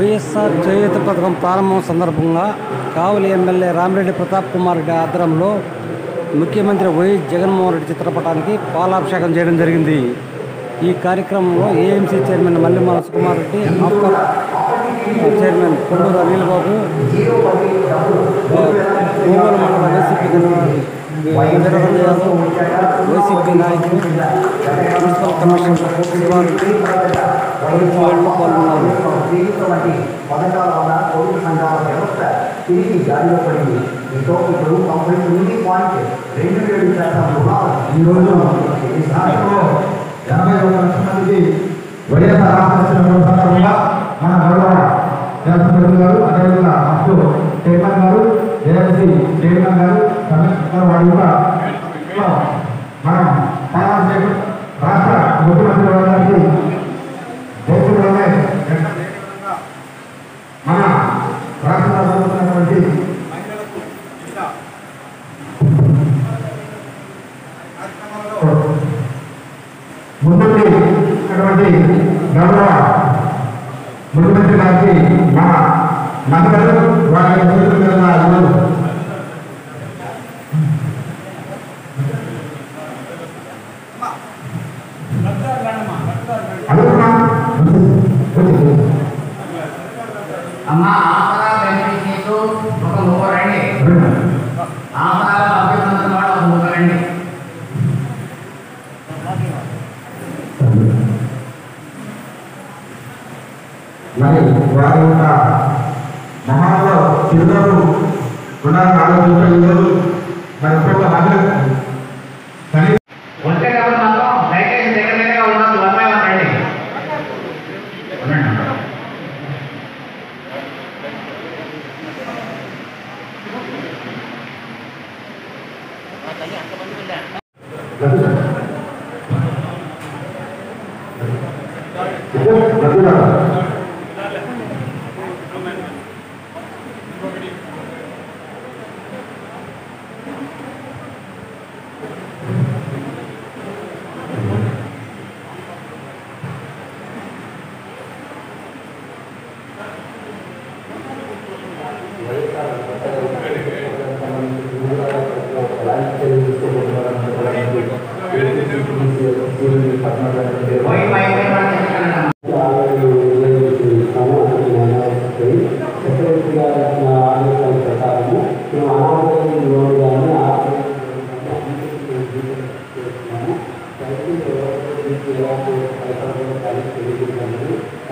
వైఎస్ఆర్ చేయూత పథకం ప్రారంభం సందర్భంగా కావలి ఎమ్మెల్యే రామిరెడ్డి ప్రతాప్ కుమార్ రెడ్డి ఆధ్వర్యంలో ముఖ్యమంత్రి వైఎస్ జగన్మోహన్ రెడ్డి చిత్రపటానికి పాలాభిషేకం చేయడం జరిగింది ఈ కార్యక్రమంలో AMC chairman Mallimala Sukumar Reddy after chairman Konduru Anil Babu Ongole మండల YCP convener Veerabhadra Yadav YCP నాయకులు మున్సిపల్ కమిషనర్ శివారెడ్డి వాళ్ళు పాల్గొన్నారు జీవితవంటి పథకాల వల్ల కోవిడ్ సంఘాల వ్యవస్థ తిరిగి గాడిలో పడింది ఇంకో ఇప్పుడు తొంభై తొమ్మిది పాయింట్ రెండు ఏడు శాతం రుణాలు ఈ రోజు రాష్ట్రంలో ఎనభై ఒక లక్షల మందికి వైఎస్ఆర్ ఆసక్తి సందర్భంగా మన గౌరవ జగన్మోహన్ గారు అదేవిధంగా అప్పుడు చైర్మన్ గారు ఏఎంసీ చైర్మన్ గారు కమిషనర్ వారి యొక్క మనం పాలాభిషేకం రాష్ట్ర ముఖ్యమంత్రి గారికి దేశంలోనే మన రాష్ట్రంలో జరుగుతున్నటువంటి ముందుండి ఉన్నటువంటి గౌరవ ముఖ్యమంత్రి గారికి మన మంత్రులు వారి చేతులుగా ఈరోజు అడుగుతున్నాం అమ్మ ఆసరా బెనిఫిషరీస్ ఒక ముగ్గురు రండి ఆసరా అభ్యర్థులు కూడా ఒక ముగ్గురు రండి మరి వారి యొక్క మహాలో చిరునవ్వు గుణాలను ఆలోచించే ఈరోజు మరి ఒక్కొక్క హాజరు కనీసం వచ్చేటప్పుడు మాత్రం దయచేసి దగ్గర దగ్గరగా ఉండదు వన్ బై వన్ రండి ఉండండి. పోయి పై పై పై తీసుకెళ్ళండి. ప్రకారము